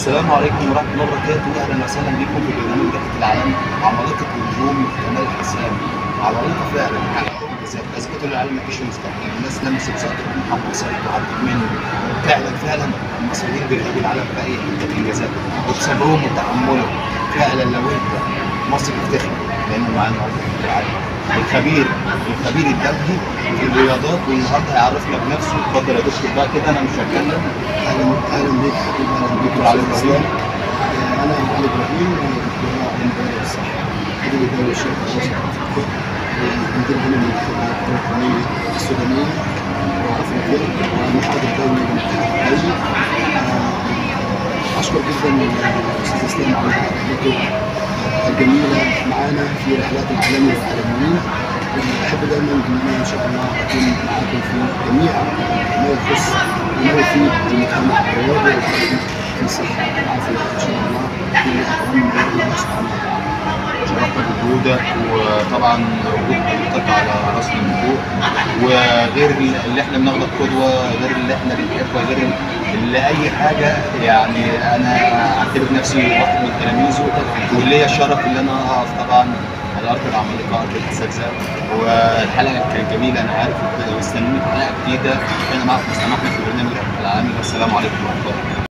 السلام عليكم ورحمه الله وبركاته اهلا وسهلا بكم في برنامج رحله العالم عمالقه النجوم كمال الحسام عمالقه فعلا حققوا انجازات اثبتوا للعالم مفيش مستحيل الناس لمست سقف طموحها وصلت وعدت منه فعلا فعلا المصريين بيرهبوا العالم في اي حته بانجازات وبصبرهم وتحملهم فعلا لو انت مصر تفتخر لانه معانا في العالم الخبير الخبير الدولي في الرياضات والنهارده هيعرفنا بنفسه اتفضل يا دكتور بقى كده انا مش هتكلم اهلا اهلا بيك حبيبي اهلا بيك دكتور علي ابراهيم انا علي ابراهيم دكتور علم الدوله الصحه مدير الدوله الشرق الاوسط افريقيا مدير عام للخدمات الالكترونيه السودانيه وافريقيا ومحاضر دولي للاتحاد الدولي اشكر جدا الاستاذ اسلام على رحلته الجميله معانا في رحلات العالمي والعالميين احب دايما ان انا ان شاء الله اكون معاكم في جميع ما يخص وما يفيد المجتمع الرياضي والعالمي في الصحه والعافيه ان شاء الله في الاهم باذن الله سبحانه وتعالى. شرفت بوجودك وطبعا وجود حضرتك على راسنا من فوق وغير اللي احنا بناخدك قدوه غير اللي احنا بنحبه غير اللي اي حاجه يعني انا اعتبر نفسي واحد من تلاميذه وليا الشرف ان انا اقف طبعا على ارض العمالقه ارض الاساتذه والحلقه كانت جميله انا عارف واستنوني في حلقه جديده انا معكم مستمعكم في برنامج رحله العالمي والسلام عليكم ورحمه الله